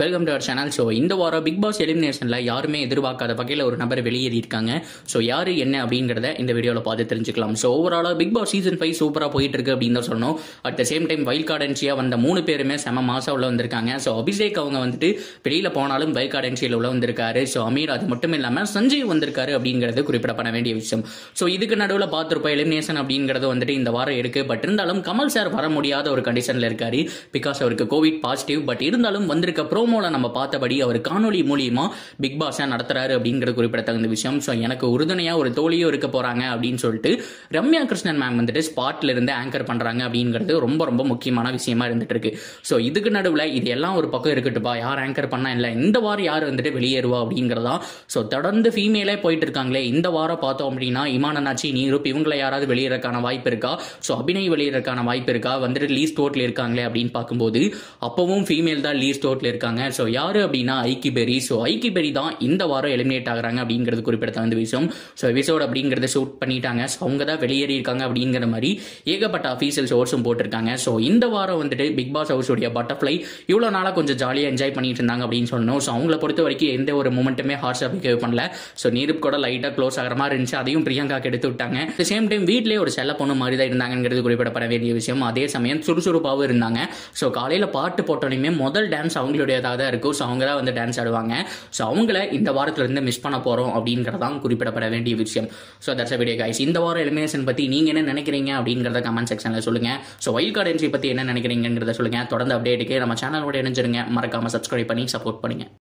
welcome to our channel so இந்த வாரம் big pass எலிமினேஷனில் யாருமே எதிர்பார்க்காத வகையில் ஒரு நபர் வெளியேறியிருக்காங்க ஸோ யார் என்ன அப்படிங்கிறத இந்த வீடியோவில் பார்த்து தெரிஞ்சுக்கலாம் ஸோ ஓவராலாக பிக் பாஸ் சீசன் ஃபைவ் சூப்பராக போயிட்டு இருக்கு அப்படின்னு தான் சொல்லணும் at the same time wild card என்ட்ரியாக வந்த மூணு பேருமே செம மாசம் உள்ள வந்திருக்காங்க ஸோ அபிஷேக் அவங்க வந்துட்டு வெளியில் போனாலும் வைல்ட் கார்டு என்ட்ரியில் உள்ள வந்திருக்காரு ஸோ அமீர் அது மட்டும் இல்லாமல் சஞ்சய் வந்திருக்காரு அப்படிங்கிறது குறிப்பிடப்பட வேண்டிய விஷயம் ஸோ இதுக்கு நடுவில் பார்த்துருப்போம் எலிமினேஷன் அப்படிங்கிறது வந்துட்டு இந்த வாரம் இருக்கு பட் இருந்தாலும் கமல் சார் வர முடியாத ஒரு கண்டிஷனில் இருக்காரு பிகாஸ் அவருக்கு கோவிட் பாசிட்டிவ் பட் இருந்தாலும் வந்திருக்க ப்ரோமோல நம்ம பார்த்தபடி அவர் காணொலி மூலியமா பிக் பாஸை நடத்துறாரு அப்படிங்கிறது குறிப்பிடத்தகுந்த விஷயம் ஸோ எனக்கு உறுதுணையா ஒரு தோழியும் இருக்க போறாங்க அப்படின்னு சொல்லிட்டு ரம்யா கிருஷ்ணன் மேம் வந்துட்டு ஸ்பாட்ல இருந்து ஆங்கர் பண்றாங்க அப்படிங்கிறது ரொம்ப ரொம்ப முக்கியமான விஷயமா இருந்துட்டு இருக்கு ஸோ இதுக்கு நடுவில் இது எல்லாம் ஒரு பக்கம் இருக்கட்டுப்பா யார் ஆங்கர் பண்ணா இல்லை இந்த வாரம் யார் வந்துட்டு வெளியேறுவா அப்படிங்கிறதா ஸோ தொடர்ந்து ஃபீமேலே போயிட்டு இருக்காங்களே இந்த வாரம் பார்த்தோம் அப்படின்னா இமான நாச்சி நீரூப் இவங்களை யாராவது வெளியேறக்கான வாய்ப்பு இருக்கா ஸோ அபிநய் வெளியேறக்கான வாய்ப்பு இருக்கா வந்துட்டு லீஸ் டோட்டில் இருக்காங்களே அப்படின்னு பார்க்கும்போது அப்பவும் ஃபீமேல் தான் லீஸ் டோட்டில் இருக்காங்க ஸோ யாரு அப்படின்னா ஐக்கி பெரி ஸோ ஐக்கி பெரி தான் இந்த வாரம் எலிமினேட் ஆகுறாங்க அப்படிங்கிறது குறிப்பிடத்தகுந்த விஷயம் ஸோ எபிசோட் அப்படிங்கிறத ஷூட் பண்ணிட்டாங்க ஸோ அவங்க தான் வெளியேறி இருக்காங்க அப்படிங்கிற மாதிரி ஏகப்பட்ட அஃபீஷியல் ஷோர்ஸும் போட்டிருக்காங்க ஸோ இந்த வாரம் வந்துட்டு பிக் பாஸ் ஹவுஸுடைய பட்டர்ஃப்ளை இவ்வளோ நாளாக கொஞ்சம் ஜாலியாக என்ஜாய் பண்ணிட்டு இருந்தாங்க அப்படின்னு சொல்லணும் ஸோ அவங்கள பொறுத்த வரைக்கும் எந்த ஒரு மூமெண்ட்டுமே ஹார்ஷாக பிஹேவ் பண்ணல ஸோ நீருப் கூட லைட்டாக க்ளோஸ் ஆகிற மாதிரி இருந்துச்சு அதையும் பிரியங்காக்கு எடுத்து விட்டாங்க அட் சேம் டைம் வீட்லேயே ஒரு செல்ல பொண்ணு மாதிரி தான் இருந்தாங்கிறது குறிப்பிடப்பட வேண்டிய விஷயம் அதே சமயம் சுறுசுறுப்பாகவும் இருந்தாங்க ஸோ காலையில் பாட்டு போட்டோன்னே முதல் டான்ஸ் அவங்களுடையதாக தான் இருக்கும் ஸோ அவங்க தான் வந்து டான்ஸ் ஆடுவாங்க ஸோ அவங்கள இந்த வாரத்துல இருந்து மிஸ் பண்ண போகிறோம் அப்படிங்கிறதான் குறிப்பிடப்பட வேண்டிய விஷயம் ஸோ தட்ஸ் வீடியோ கைஸ் இந்த வாரம் எலிமினேஷன் பற்றி நீங்கள் என்ன நினைக்கிறீங்க அப்படிங்கிறத கமெண்ட் செக்ஷனில் சொல்லுங்கள் ஸோ வைல்ட் கார்டு என்ட்ரி பற்றி என்ன நினைக்கிறீங்கிறத சொல்லுங்கள் தொடர்ந்து அப்டேட்டுக்கு நம்ம சேனலோட இணைஞ்சிருங்க மறக்காமல் சப்ஸ்கிரைப் பண்ணி சப்போர்ட் பண்ணுங்க